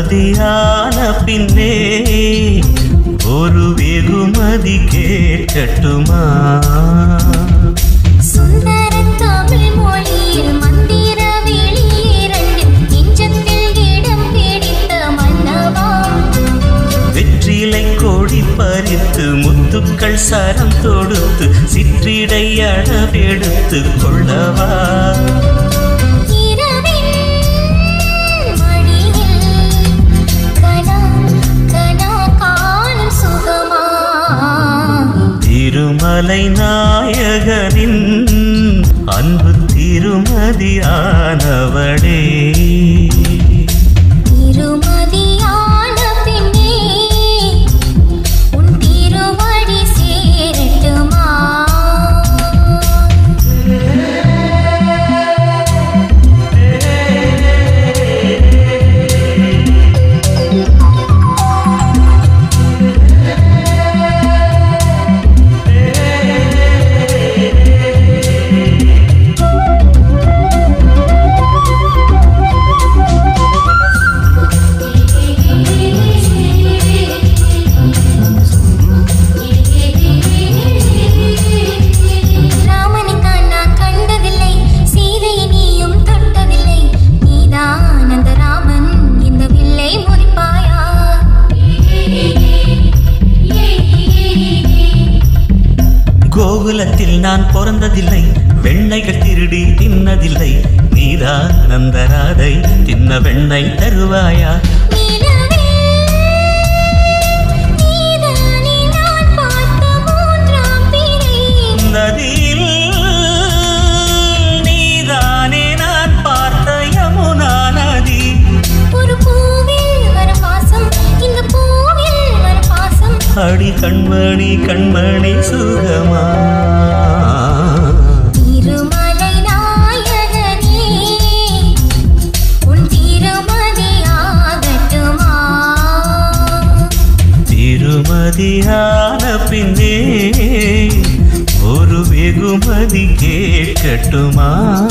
திருமதியான பின்னே ஒரு வெகுமதி கேட்கட்டுமா சுந்தர தமிழ் மொழியில் மந்திர வெளியிரண்டு நெஞ்சத்தில் இடம் பிடித்த மன்னவா வெற்றிலை கொடி பறித்து முத்துக்கள் சரம் தொடுத்து சிற்றிடை அளவெடுத்து கொள்ளவா இரவின் மடியில் கனா கனா காணும் சுகமா திருமலை நாயகனின் அன்பு திருமதியானவளே திருமதியான பின்னே உன் திருவடி சேரட்டுமா ராமனுக்கு நான் கண்டதில்லை சீதையை நீயும் தொட்டதில்லை நீதான் அந்த ராமன் இந்த வில்லை முறிப்பாயா கோகுலத்தில் நான் பிறந்ததில்லை வெண்ணைகள் திருடி தின்னதில்லை நீதான் அந்த ராதை தின்ன வெண்ணை தருவாயா நிலவே நீதானே நான் பார்த்த மூன்றாம் பிறை நதியில் நீதானே நான் பார்த்த யமுனா நதி ஒரு பூவில் வரும் வாசம் இந்த பூவில் வரும் பாசம் அடி கண்மணி கண்மணி சுகமா திருமலை நாயகனே உன் திருமதியாகட்டுமா திருமதியான பின்னே ஒரு வெகுமதி கேட்கட்டுமா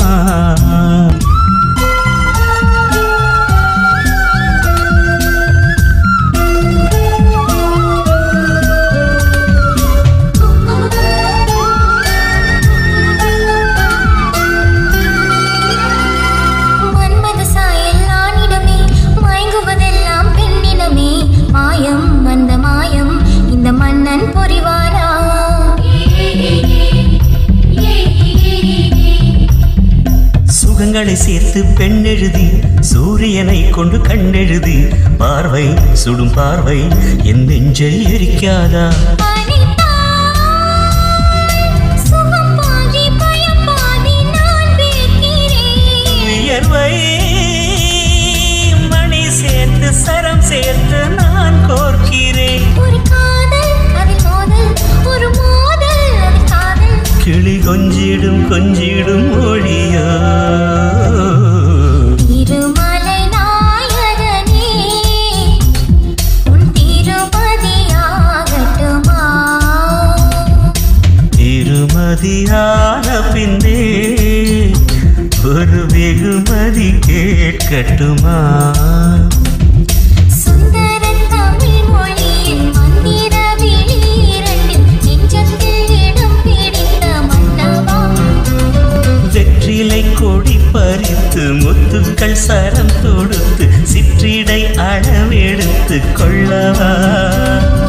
மன்மத சாயல் ஆணிடமே மயங்குவதெல்லாம் பெண்ணிடமே மாயம் வந்த மாயம் இந்த மன்னன் பொறிவாரா சுகங்களை சேர்த்து பெண் எழுதி சூரியனை கொண்டு கண்ணெழுதி பார்வை சுடும் பார்வை என் நெஞ்சை எரிக்காதா சுகம் பாதி பயம் பாதி நான் வேக்கிறேன் வியர்வை மணி சேர்த்து சரம் சேர்த்து நான் கோர்க்கிறேன் ஒரு காதல் அதில் மோதல் ஒரு மோதல் அதில் காதல் கிளி கொஞ்சிடும் கொஞ்சிடும் மொழியோ திருமலை நாயகனே உன் திருமதியாகட்டுமா திருமதியான பின்னே ஒரு வெகுமதி கேட்கட்டுமா சுந்தர தமிழ் மொழியில் மந்திர வெளியிரண்டில் நெஞ்சத்தில் இடம் பிடித்த மன்னவா வெற்றிலை கொடி பறித்து முத்துக்கள் சரம் தொடுத்து சிற்றிடை அளவெடுத்து கொள்ளவா